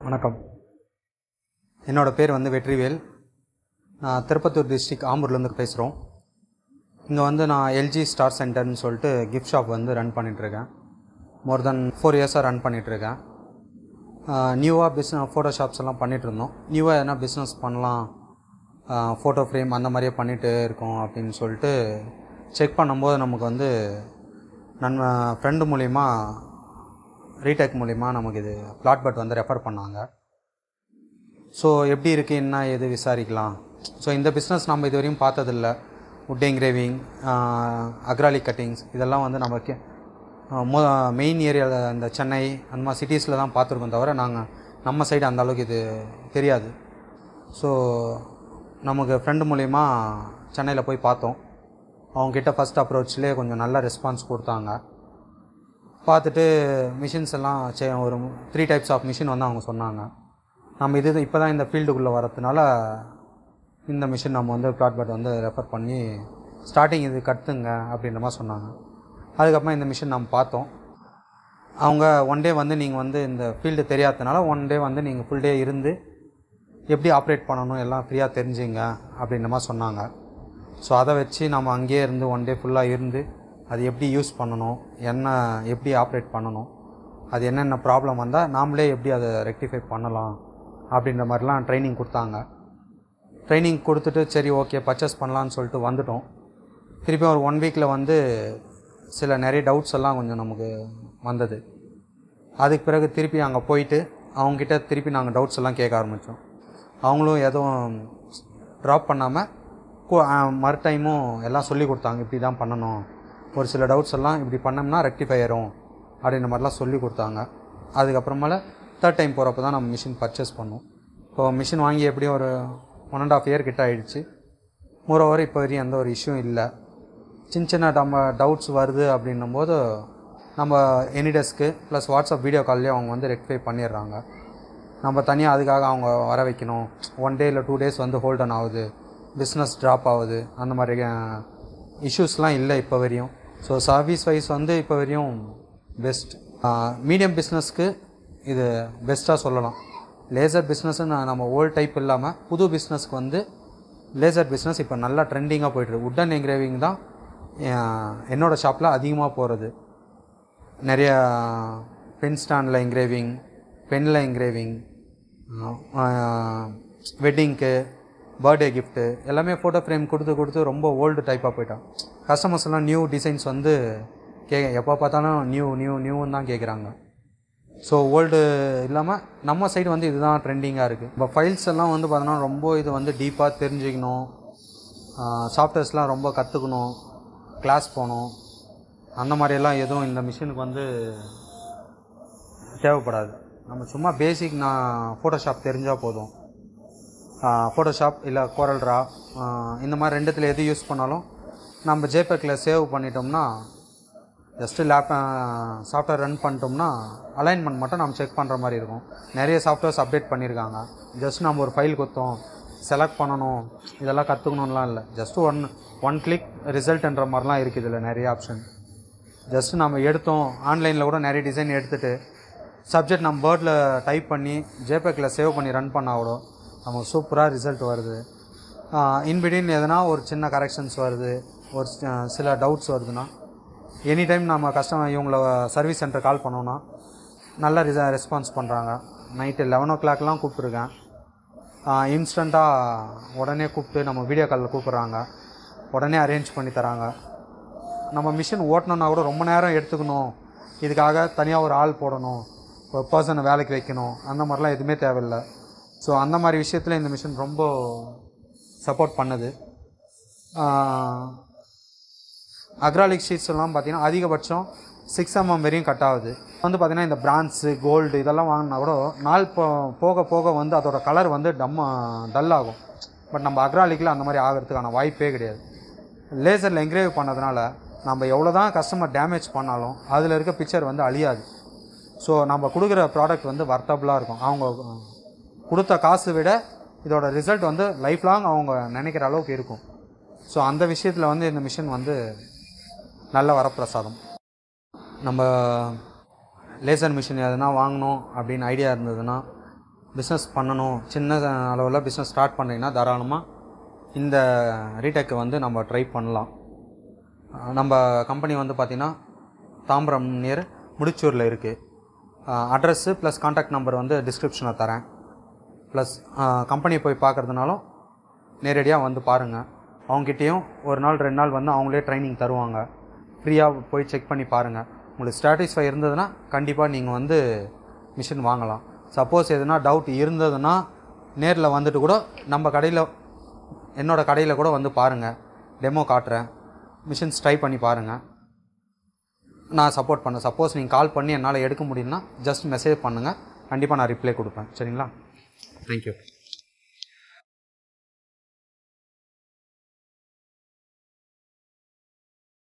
வணக்கம் என்னோடய பேர் வந்து வெற்றிவேல் நான் திருப்பத்தூர் டிஸ்ட்ரிக் ஆம்பூர்லேருந்து பேசுகிறோம் இங்கே வந்து நான் எல்ஜி ஸ்டார் சென்டர்னு சொல்லிட்டு கிஃப்ட் ஷாப் வந்து ரன் பண்ணிகிட்ருக்கேன் மோர் தென் ஃபோர் இயர்ஸாக ரன் பண்ணிகிட்ருக்கேன் நியூவாக பிஸ்னஸ் ஃபோட்டோ ஷாப்ஸ் எல்லாம் பண்ணிகிட்டு இருந்தோம் நியூவாக எதனா பிஸ்னஸ் பண்ணலாம் ஃபோட்டோ ஃப்ரேம் அந்த மாதிரியே பண்ணிகிட்டு இருக்கோம் அப்படின்னு சொல்லிட்டு செக் பண்ணும்போது நமக்கு வந்து நன்மை ஃப்ரெண்டு மூலிமா ரீடெக் மூலிமா நமக்கு இது பிளாட் பட் வந்து ரெஃபர் பண்ணாங்க ஸோ எப்படி இருக்குது என்ன எது விசாரிக்கலாம் ஸோ இந்த பிஸ்னஸ் நம்ம இது வரையும் பார்த்ததில்ல wood engraving அக்ராலிக் கட்டிங்ஸ் இதெல்லாம் வந்து நமக்கு மெயின் ஏரியாவில் இந்த சென்னை அந்த மாதிரி சிட்டிஸில் தான் பார்த்துருக்கோம் தவிர நாங்கள் நம்ம சைடு அந்த அளவுக்கு இது தெரியாது ஸோ நமக்கு ஃப்ரெண்டு மூலிமா சென்னையில் போய் பார்த்தோம் அவங்கக்கிட்ட ஃபஸ்ட் அப்ரோச்லேயே கொஞ்சம் நல்ல ரெஸ்பான்ஸ் கொடுத்தாங்க பார்த்துட்டு மிஷின்ஸ் எல்லாம் சே ஒரு த்ரீ டைப்ஸ் ஆஃப் மிஷின் வந்து அவங்க சொன்னாங்க நம்ம இது இப்போ தான் இந்த ஃபீல்டுக்குள்ளே வரதுனால இந்த மிஷின் நம்ம வந்து பிளாட் பட் வந்து ரெஃபர் பண்ணி ஸ்டார்டிங் இது கற்றுங்க அப்படின்ற மாதிரி சொன்னாங்க அதுக்கப்புறமா இந்த மிஷின் நம்ம பார்த்தோம் அவங்க ஒன் டே வந்து நீங்கள் வந்து இந்த ஃபீல்டு தெரியாததுனால ஒன் டே வந்து நீங்கள் ஃபுல் டே இருந்து எப்படி ஆப்ரேட் பண்ணணும் எல்லாம் ஃப்ரீயாக தெரிஞ்சுங்க அப்படின்ற மாதிரி சொன்னாங்க ஸோ அதை வச்சு நம்ம அங்கேயே இருந்து ஒன் டே ஃபுல்லாக இருந்து அது எப்படி யூஸ் பண்ணணும் என்ன எப்படி ஆப்ரேட் பண்ணணும் அது என்னென்ன ப்ராப்ளம் வந்தால் நாமளே எப்படி அதை ரெக்டிஃபை பண்ணலாம் அப்படின்ற மாதிரிலாம் ட்ரைனிங் கொடுத்தாங்க ட்ரைனிங் கொடுத்துட்டு சரி ஓகே பர்ச்சேஸ் பண்ணலான்னு சொல்லிட்டு வந்துட்டோம் திருப்பி ஒரு ஒன் வீக்கில் வந்து சில நிறைய டவுட்ஸ் எல்லாம் கொஞ்சம் நமக்கு வந்தது அதுக்கு பிறகு திருப்பி அங்கே போயிட்டு அவங்கக்கிட்ட திருப்பி நாங்கள் டவுட்ஸ் எல்லாம் கேட்க ஆரம்பித்தோம் அவங்களும் எதுவும் ட்ராப் பண்ணாமல் மறு டைமும் எல்லாம் சொல்லி கொடுத்தாங்க இப்படி தான் பண்ணணும் ஒரு சில டவுட்ஸ் எல்லாம் இப்படி பண்ணோம்னா ரெக்டிஃபை ஆயிரும் அப்படின்ற மாதிரிலாம் சொல்லி கொடுத்தாங்க அதுக்கப்புறமேல தேர்ட் டைம் போகிறப்ப தான் நம்ம மிஷின் பர்ச்சேஸ் பண்ணோம் இப்போ மிஷின் வாங்கி எப்படியும் ஒரு ஒன் அண்ட் ஆஃப் இயர் கிட்ட ஆயிடுச்சு மோரோவர் இப்போ வரையும் எந்த ஒரு இஷ்யூ இல்லை சின்ன சின்ன நம்ம டவுட்ஸ் வருது அப்படின்னும் போது நம்ம எனிடெஸ்க்கு ப்ளஸ் வாட்ஸ்அப் வீடியோ கால்லேயே அவங்க வந்து ரெக்டிஃபை பண்ணிடுறாங்க நம்ம தனியாக அதுக்காக அவங்க வர வைக்கணும் ஒன் டே இல்லை டூ டேஸ் வந்து ஹோல்டன் ஆகுது பிஸ்னஸ் ட்ராப் ஆகுது அந்த மாதிரி இஷ்யூஸ்லாம் இல்லை இப்போ வரையும் ஸோ சர்வீஸ் வைஸ் வந்து இப்போ வரையும் பெஸ்ட் மீடியம் பிஸ்னஸ்க்கு இது பெஸ்ட்டாக சொல்லலாம் லேசர் பிஸ்னஸ்ன்னு நம்ம ஓல்ட் டைப் இல்லாமல் புது பிஸ்னஸ்க்கு வந்து லேசர் பிஸ்னஸ் இப்போ நல்லா ட்ரெண்டிங்காக போயிட்டுருக்கு உட்டன் என்கிரேவிங் தான் என்னோடய ஷாப்பில் அதிகமாக போகிறது நிறைய பென் ஸ்டாண்டில் என்கிரேவிங் பெனில் என்கிரேவிங் வெட்டிங்க்கு பர்த்டே கிஃப்ட்டு எல்லாமே ஃபோட்டோ ஃப்ரேம் கொடுத்து கொடுத்து ரொம்ப ஓல்டு டைப்பாக போயிட்டான் கஸ்டமர்ஸ் எல்லாம் நியூ டிசைன்ஸ் வந்து கே எப்போ பார்த்தாலும் நியூ நியூ நியூன்னு தான் கேட்குறாங்க ஸோ ஓல்டு இல்லாமல் நம்ம சைடு வந்து இதுதான் ட்ரெண்டிங்காக இருக்குது இப்போ ஃபைல்ஸ் எல்லாம் வந்து பார்த்தோன்னா ரொம்ப இது வந்து டீப்பாக தெரிஞ்சுக்கணும் சாஃப்ட்வேர்ஸ்லாம் ரொம்ப கற்றுக்கணும் கிளாஸ் போகணும் அந்த மாதிரியெல்லாம் எதுவும் இந்த மிஷினுக்கு வந்து தேவைப்படாது நம்ம சும்மா பேசிக் நான் ஃபோட்டோஷாப் தெரிஞ்சால் போதும் ஃபோட்டோஷாப் இல்லை கோரல்ட்ரா இந்த மாதிரி ரெண்டுத்தில் எது யூஸ் பண்ணாலும் நம்ம ஜேபேக்கில் சேவ் பண்ணிட்டோம்னா ஜஸ்ட்டு லேப் சாஃப்ட்வேர் ரன் பண்ணிட்டோம்னா அலைன்மெண்ட் மட்டும் நம்ம செக் பண்ணுற மாதிரி இருக்கும் நிறைய சாஃப்ட்வேர்ஸ் அப்டேட் பண்ணியிருக்காங்க ஜஸ்ட் நம்ம ஒரு ஃபைல் கொடுத்தோம் செலக்ட் பண்ணணும் இதெல்லாம் கற்றுக்கணும்லாம் இல்லை ஜஸ்ட் ஒன் ஒன் கிளிக் ரிசல்ட்ன்ற மாதிரிலாம் இருக்குது இதில் நிறைய ஆப்ஷன் ஜஸ்ட் நம்ம எடுத்தோம் ஆன்லைனில் கூட நிறைய டிசைன் எடுத்துகிட்டு சப்ஜெக்ட் நம்ம பேர்டில் டைப் பண்ணி ஜேபேக்கில் சேவ் பண்ணி ரன் பண்ணால் கூட நமக்கு சூப்பராக ரிசல்ட் வருது இன்பிட்வீன் எதனா ஒரு சின்ன கரெக்ஷன்ஸ் வருது ஒரு சில டவுட்ஸ் வருதுன்னா எனி டைம் நம்ம கஸ்டமர் இவங்கள சர்வீஸ் சென்டர் கால் பண்ணோன்னா நல்ல ரிச ரெஸ்பான்ஸ் பண்ணுறாங்க நைட்டு லெவன் ஓ கிளாக்லாம் கூப்பிட்ருக்கேன் இன்ஸ்டண்ட்டாக உடனே கூப்பிட்டு நம்ம வீடியோ காலில் கூப்பிட்றாங்க உடனே அரேஞ்ச் பண்ணி தராங்க நம்ம மிஷின் ஓட்டணுன்னா கூட ரொம்ப நேரம் எடுத்துக்கணும் இதுக்காக தனியாக ஒரு ஆள் போடணும் ஒரு பர்சனை வேலைக்கு வைக்கணும் அந்த மாதிரிலாம் எதுவுமே தேவையில்லை ஸோ அந்த மாதிரி விஷயத்தில் இந்த மிஷின் ரொம்ப சப்போர்ட் பண்ணுது அக்ராலிக் ஷீட்ஸ் எல்லாம் பார்த்தீங்கன்னா அதிகபட்சம் சிக்ஸ் எம்எம் வரையும் கட் ஆகுது வந்து பார்த்திங்கன்னா இந்த பிரான்ஸு கோல்டு இதெல்லாம் வாங்கினா கூட நாள் போ போக போக வந்து அதோட கலர் வந்து டம்ம டல் ஆகும் பட் நம்ம அக்ராலிக்கில் அந்த மாதிரி ஆகிறதுக்கான வாய்ப்பே கிடையாது லேசரில் என்கிரேவ் பண்ணதுனால நம்ம எவ்வளோ தான் கஸ்டமர் டேமேஜ் பண்ணாலும் அதில் இருக்க பிக்சர் வந்து அழியாது ஸோ நம்ம கொடுக்குற ப்ராடக்ட் வந்து வர்த்தபுளாக இருக்கும் அவங்க கொடுத்த காசு விட இதோட ரிசல்ட் வந்து லைஃப் லாங் அவங்க நினைக்கிற அளவுக்கு இருக்கும் ஸோ அந்த விஷயத்தில் வந்து இந்த மிஷின் வந்து நல்ல வரப்பிரசாதம் நம்ம லேசர் மிஷின் எதுனா வாங்கணும் அப்படின்னு ஐடியா இருந்ததுன்னா பிஸ்னஸ் பண்ணணும் சின்ன அளவில் பிஸ்னஸ் ஸ்டார்ட் பண்ணுறீங்கன்னா தாராளமாக இந்த ரீடெக்கை வந்து நம்ம ட்ரை பண்ணலாம் அஹ் நம்ம கம்பெனி வந்து பார்த்திங்கன்னா தாம்பரம் நியர் முடிச்சூரில் இருக்குது அட்ரஸ்ஸு ப்ளஸ் காண்டாக்ட் நம்பர் வந்து டிஸ்கிரிப்ஷனில் தரேன் ப்ளஸ் கம்பெனியை போய் பார்க்குறதுனாலும் நேரடியாக வந்து பாருங்கள் அவங்ககிட்டயும் ஒரு நாள் ரெண்டு நாள் வந்து அவங்களே ட்ரைனிங் தருவாங்க ஃப்ரீயாக போய் செக் பண்ணி பாருங்கள் உங்களுக்கு ஸ்டாட்டிஸ்ஃபை இருந்ததுன்னா கண்டிப்பாக நீங்கள் வந்து மிஷின் வாங்கலாம் சப்போஸ் எதுனா டவுட் இருந்ததுன்னா நேரில் வந்துட்டு கூட நம்ம கடையில் என்னோடய கடையில் கூட வந்து பாருங்கள் டெமோ காட்டுறேன் மிஷின்ஸ் ட்ரை பண்ணி பாருங்கள் நான் சப்போர்ட் பண்ணேன் சப்போஸ் நீங்கள் கால் பண்ணி என்னால் எடுக்க முடியும்னா ஜஸ்ட் மெசேஜ் பண்ணுங்கள் கண்டிப்பாக நான் ரிப்ளை கொடுப்பேன் சரிங்களா தேங்க்யூ